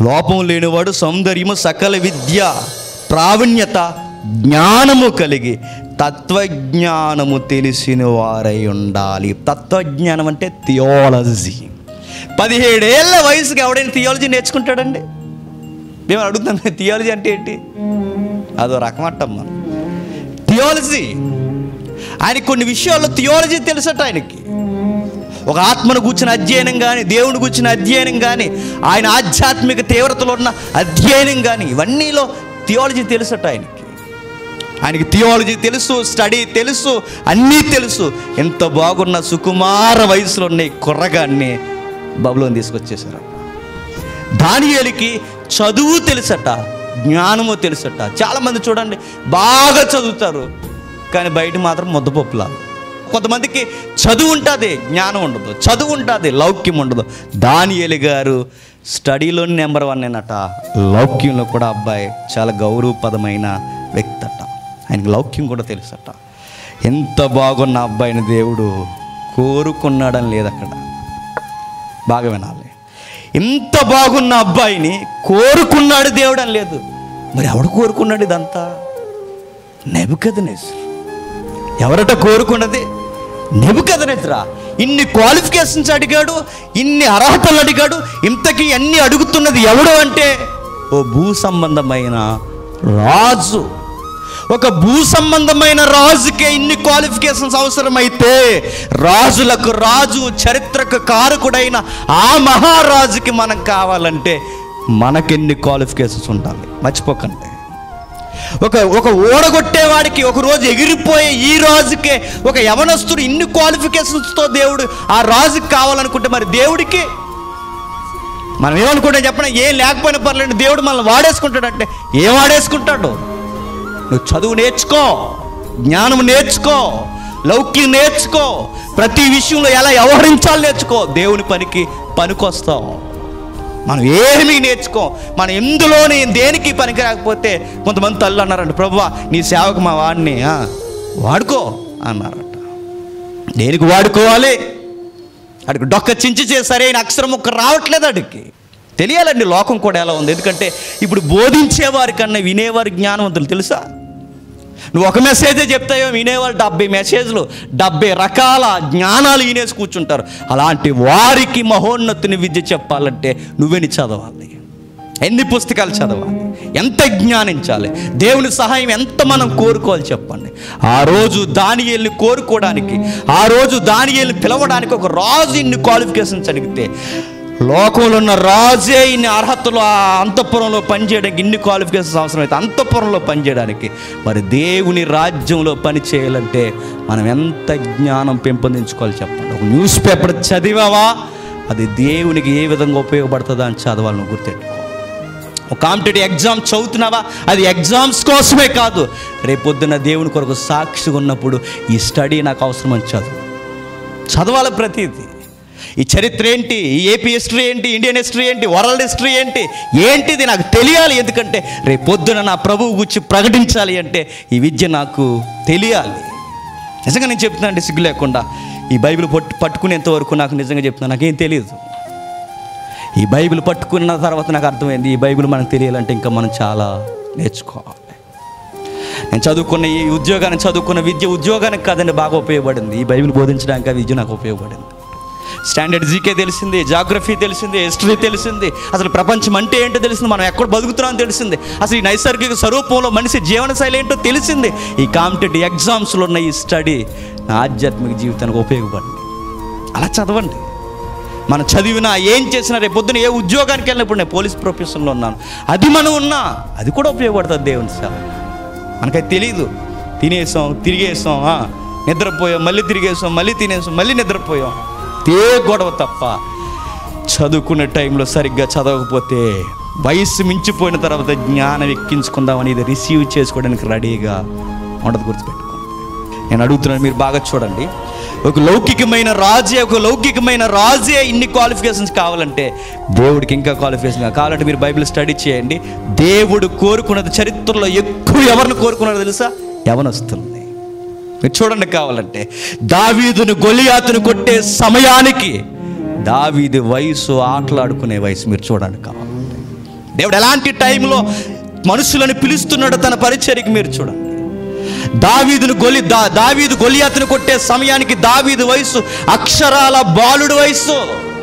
లోపం లేనివాడు సౌందర్యము సకల విద్య ప్రావీణ్యత జ్ఞానము కలిగి తత్వజ్ఞానము తెలిసిన వారై ఉండాలి తత్వజ్ఞానం అంటే థియాలజీ పదిహేడేళ్ల వయసుకి ఎవడైనా థియాలజీ నేర్చుకుంటాడండి మేము అడుగుతాం థియాలజీ అంటే ఏంటి అదో రకం అంటమ్మా థియాలజీ ఆయన కొన్ని విషయాల్లో థియాలజీ తెలుసట ఆయనకి ఒక ఆత్మను కూర్చున్న అధ్యయనం కానీ దేవుని కూర్చున్న అధ్యయనం కానీ ఆయన ఆధ్యాత్మిక తీవ్రతలో ఉన్న అధ్యయనం కానీ ఇవన్నీలో థియాలజీ తెలుసట ఆయనకి ఆయనకి థియాలజీ తెలుసు స్టడీ తెలుసు అన్నీ తెలుసు ఎంత బాగున్న సుకుమార వయసులో ఉన్న ఈ కుర్రగాన్ని బబులోని తీసుకొచ్చేసారు దానియేలికి చదువు తెలుసట జ్ఞానము తెలుసట చాలామంది చూడండి బాగా చదువుతారు కానీ బయట మాత్రం ముద్దపప్పులాలు కొంతమందికి చదువు ఉంటుంది జ్ఞానం ఉండదు చదువు ఉంటుంది లౌక్యం ఉండదు దానియేలి గారు స్టడీలో నెంబర్ వన్ అన్నట లౌక్యంలో కూడా అబ్బాయి చాలా గౌరవపదమైన వ్యక్తి అట ఆయనకి లౌక్యం కూడా తెలుసట ఎంత బాగున్న అబ్బాయిని దేవుడు కోరుకున్నాడని లేదు అక్కడ బాగా వినాలి ఇంత బాగున్న అబ్బాయిని కోరుకున్నాడు దేవుడు అని లేదు మరి ఎవడు కోరుకున్నాడు ఇదంతా నెబుకదనేసరు ఎవరట కోరుకున్నది నెబుకదనేసరా ఇన్ని క్వాలిఫికేషన్స్ అడిగాడు ఇన్ని అర్హతలు అడిగాడు ఇంతకీ అన్ని అడుగుతున్నది ఎవడు అంటే ఓ భూ సంబంధమైన రాజు ఒక భూ సంబంధమైన రాజుకే ఇన్ని క్వాలిఫికేషన్స్ అవసరమైతే రాజులకు రాజు చరిత్రకు కారకుడైన ఆ మహారాజుకి మనం కావాలంటే మనకెన్ని క్వాలిఫికేషన్స్ ఉండాలి మర్చిపోకండి ఒక ఒక ఓడగొట్టేవాడికి ఒక రోజు ఎగిరిపోయే ఈ రాజుకే ఒక యవనస్తుడు ఇన్ని క్వాలిఫికేషన్స్తో దేవుడు ఆ రాజుకి కావాలనుకుంటే మరి దేవుడికి మనం ఏమనుకుంటే చెప్పిన ఏం లేకపోయినా పర్లేదు దేవుడు మనల్ని వాడేసుకుంటాడంటే ఏం వాడేసుకుంటాడు నువ్వు చదువు నేర్చుకో జ్ఞానం నేర్చుకో లౌక్యం నేర్చుకో ప్రతి విషయంలో ఎలా వ్యవహరించాలో నేర్చుకో దేవుని పనికి పనికొస్తావు మనం ఏమీ నేర్చుకో మనం ఎందులోని దేనికి పనికి రాకపోతే కొంతమంది తల్లు అన్నారంట ప్రభువా నీ సేవకు మా వాడిని ఆ, వాడుకో అన్నారట దేనికి వాడుకోవాలి అడికి డొక్క చించి చే సరైన అక్షరం ఒక్క రావట్లేదు అడికి తెలియాలండి లోకం కూడా ఎలా ఉంది ఎందుకంటే ఇప్పుడు బోధించేవారి కన్నా వినేవారి జ్ఞానవంతులు తెలుసా నువ్వు ఒక మెసేజే చెప్తాయో వినేవాళ్ళు డెబ్బై మెసేజ్లు డెబ్బై రకాల జ్ఞానాలు వినేసి కూర్చుంటారు అలాంటి వారికి మహోన్నతిని విద్య చెప్పాలంటే నువ్వెని చదవాలి ఎన్ని పుస్తకాలు చదవాలి ఎంత జ్ఞానించాలి దేవుని సహాయం ఎంత మనం కోరుకోవాలి చెప్పండి ఆ రోజు దానియేల్ని కోరుకోవడానికి ఆ రోజు దానియేల్ని పిలవడానికి ఒక రాజు ఇన్ని క్వాలిఫికేషన్స్ అడిగితే లోకంలో ఉన్న రాజే ఇన్ని అర్హతలు ఆ అంతఃపురంలో పనిచేయడానికి ఇన్ని క్వాలిఫికేషన్స్ అవసరం అయితే అంతఃపురంలో పనిచేయడానికి మరి దేవుని రాజ్యంలో పని చేయాలంటే మనం ఎంత జ్ఞానం పెంపొందించుకోవాలి చెప్పండి ఒక న్యూస్ పేపర్ చదివావా అది దేవునికి ఏ విధంగా ఉపయోగపడుతుందా అని చదవాలని గుర్తెట్టుకో ఒక కాంపిటేటివ్ ఎగ్జామ్ చదువుతున్నావా అది ఎగ్జామ్స్ కోసమే కాదు రేపొద్దున దేవుని కొరకు సాక్షిగా ఉన్నప్పుడు ఈ స్టడీ నాకు అవసరం అని చదువు చదవాలి ప్రతిదీ ఈ చరిత్ర ఏంటి ఈ ఏపీ హిస్టరీ ఏంటి ఇండియన్ హిస్టరీ ఏంటి వరల్డ్ హిస్టరీ ఏంటి ఏంటిది నాకు తెలియాలి ఎందుకంటే రేపు పొద్దున నా ప్రభువు గురించి ప్రకటించాలి అంటే ఈ విద్య నాకు తెలియాలి నిజంగా నేను చెప్తున్నాను అంటే సిగ్గు లేకుండా ఈ బైబిల్ పట్టు పట్టుకునేంత వరకు నాకు నిజంగా చెప్తున్నాను నాకేం తెలియదు ఈ బైబిల్ పట్టుకున్న తర్వాత నాకు అర్థమైంది ఈ బైబిల్ మనకు తెలియాలంటే ఇంకా మనం చాలా నేర్చుకోవాలి నేను చదువుకున్న ఈ ఉద్యోగాన్ని చదువుకున్న విద్య ఉద్యోగానికి కాదండి బాగా ఉపయోగపడింది ఈ బైబిల్ బోధించడానికి ఆ విద్య నాకు ఉపయోగపడింది స్టాండర్డ్ జీకే తెలిసింది జాగ్రఫీ తెలిసింది హిస్టరీ తెలిసింది అసలు ప్రపంచం అంటే ఏంటో తెలిసింది మనం ఎక్కడ బతుకుతున్నామో తెలిసింది అసలు ఈ నైసర్గిక స్వరూపంలో మనిషి జీవనశైలి ఏంటో తెలిసింది ఈ కాంపిటేటివ్ ఎగ్జామ్స్లో ఉన్న ఈ స్టడీ నా ఆధ్యాత్మిక జీవితానికి ఉపయోగపడింది అలా చదవండి మనం చదివినా ఏం చేసినా రేపు పొద్దున ఏ ఉద్యోగానికి వెళ్ళినప్పుడు నేను పోలీస్ ప్రొఫెషన్లో ఉన్నాను అది మనం ఉన్నా అది కూడా ఉపయోగపడుతుంది దేవుని సేవ మనకైతే తెలియదు తినేసాం తిరిగేసాం ఆ, నిద్రపోయాం మళ్ళీ తిరిగేసాం మళ్ళీ తినేసాం మళ్ళీ నిద్రపోయాం తే గొడవ తప్ప చదువుకునే టైంలో సరిగ్గా చదవకపోతే వయస్సు మించిపోయిన తర్వాత జ్ఞానం ఎక్కించుకుందామని ఇది రిసీవ్ చేసుకోవడానికి రెడీగా ఉండదు గుర్తుపెట్టుకోండి నేను అడుగుతున్నాను మీరు బాగా చూడండి ఒక లౌకికమైన రాజే ఒక లౌకికమైన రాజే ఇన్ని క్వాలిఫికేషన్స్ కావాలంటే దేవుడికి ఇంకా క్వాలిఫికేషన్ కావాలంటే మీరు బైబిల్ స్టడీ చేయండి దేవుడు కోరుకున్నది చరిత్రలో ఎక్కువ ఎవరిని కోరుకున్నారో తెలుసా యవనస్తుల్ని మీరు చూడండి కావాలంటే దావీదును గొలియాతును కొట్టే సమయానికి దావీదు వయసు ఆటలాడుకునే వయసు మీరు చూడండి కావాలంటే దేవుడు ఎలాంటి టైంలో మనుషులను పిలుస్తున్నాడో తన పరిచర్యకి మీరు చూడండి దావీదును గొలి దా దావీదు గొలియాతును కొట్టే సమయానికి దావీదు వయసు అక్షరాల బాలుడు వయసు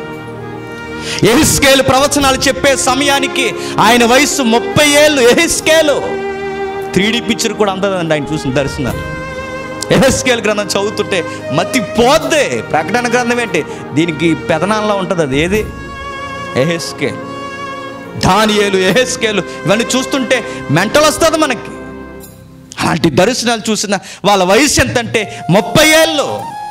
ఎహిస్కేలు ప్రవచనాలు చెప్పే సమయానికి ఆయన వయసు ముప్పై ఏళ్ళు ఎహిస్కేలు త్రీడీ పిక్చర్ కూడా అందదండి ఆయన చూసిన దర్శనాలు ఎహెస్కేల్ గ్రంథం చదువుతుంటే మతి పోద్దే ప్రకటన గ్రంథం ఏంటి దీనికి పెదనాల్లో ఉంటుంది అది ఏది ఎహెస్కేల్ దానియేలు ఎహెస్కేలు ఇవన్నీ చూస్తుంటే మెంటల్ వస్తుంది మనకి అలాంటి దర్శనాలు చూసిన వాళ్ళ వయసు ఎంతంటే ముప్పై ఏళ్ళు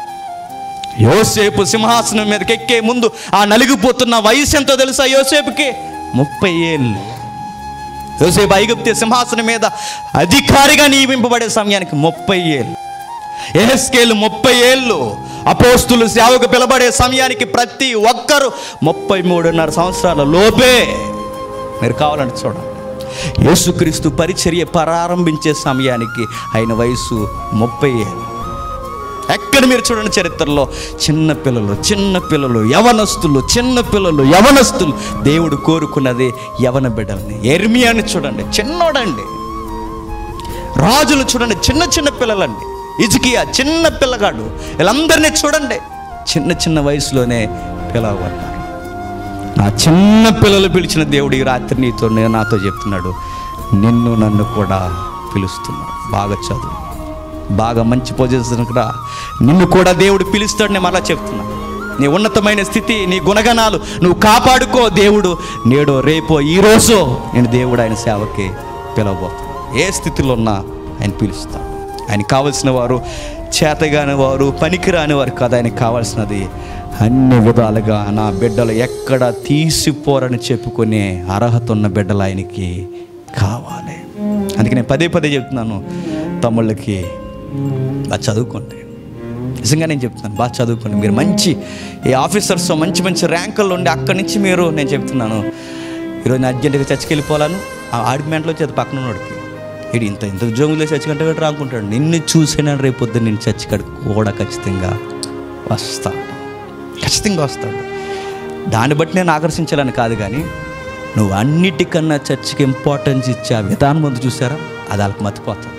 యోసేపు సింహాసనం మీదకి ఎక్కే ముందు ఆ నలిగిపోతున్న వయసు ఎంతో తెలుసా యోసేపుకి ముప్పై ఏళ్ళు యోసేపు ఐగుప్తి సింహాసనం మీద అధికారిగా నియమింపబడే సమయానికి ముప్పై ఏళ్ళు ఎహెస్కేలు ముప్పై ఏళ్ళు అపోస్తులు సేవకు పిలబడే సమయానికి ప్రతి ఒక్కరు ముప్పై మూడున్నర సంవత్సరాల లోపే మీరు కావాలంటే చూడండి యేసుక్రీస్తు పరిచర్య ప్రారంభించే సమయానికి ఆయన వయసు ముప్పై ఏళ్ళు ఎక్కడ మీరు చూడండి చరిత్రలో చిన్న పిల్లలు చిన్న పిల్లలు యవనస్తులు చిన్న పిల్లలు యవనస్తులు దేవుడు కోరుకున్నది యవన బిడ్డల్ని ఎర్మియాని చూడండి చిన్నోడండి రాజులు చూడండి చిన్న చిన్న పిల్లలండి ఇజికియా చిన్న పిల్లగాడు వీళ్ళందరినీ చూడండి చిన్న చిన్న వయసులోనే పిలవబడ్డారు నా చిన్న పిల్లలు పిలిచిన దేవుడు ఈ రాత్రి నీతో నేను నాతో చెప్తున్నాడు నిన్ను నన్ను కూడా పిలుస్తున్నాడు బాగా చదువు బాగా మంచి పొజిషన్కి రా నిన్ను కూడా దేవుడు పిలుస్తాడు నేను మళ్ళా చెప్తున్నా నీ ఉన్నతమైన స్థితి నీ గుణగణాలు నువ్వు కాపాడుకో దేవుడు నేడో రేపో ఈరోజు నేను దేవుడు ఆయన సేవకి పిలవబోతున్నాను ఏ స్థితిలో ఉన్నా ఆయన పిలుస్తాడు ఆయనకి కావలసిన వారు చేతగాని వారు పనికిరాని వారు కాదు ఆయనకి కావాల్సినది అన్ని విధాలుగా నా బిడ్డలు ఎక్కడ తీసిపోరని చెప్పుకునే అర్హత ఉన్న బిడ్డలు ఆయనకి కావాలి అందుకే నేను పదే పదే చెప్తున్నాను తమ్ముళ్ళకి బాగా చదువుకోండి నిజంగా నేను చెప్తున్నాను బాగా చదువుకోండి మీరు మంచి ఈ ఆఫీసర్స్ మంచి మంచి ర్యాంకుల్లో ఉండి అక్కడి నుంచి మీరు నేను చెప్తున్నాను ఈరోజు నేను అర్జెంటుగా చర్చికి వెళ్ళిపోవాలను ఆ ఆర్గ్యుమెంట్లో చేతి పక్కన ఉన్నోడికి ఇడు ఇంత ఇంత ఉద్యోగంలో చర్చి కంటే కూడా రానుకుంటాడు నిన్ను చూసినా రేపు పొద్దున్న నేను చర్చి కాడికి కూడా ఖచ్చితంగా వస్తాడు ఖచ్చితంగా వస్తాడు దాన్ని బట్టి నేను ఆకర్షించాలని కాదు కానీ నువ్వు అన్నిటికన్నా చర్చికి ఇంపార్టెన్స్ ఇచ్చే ఆ విధానం ముందు చూసారా అది వాళ్ళకి మతిపోతుంది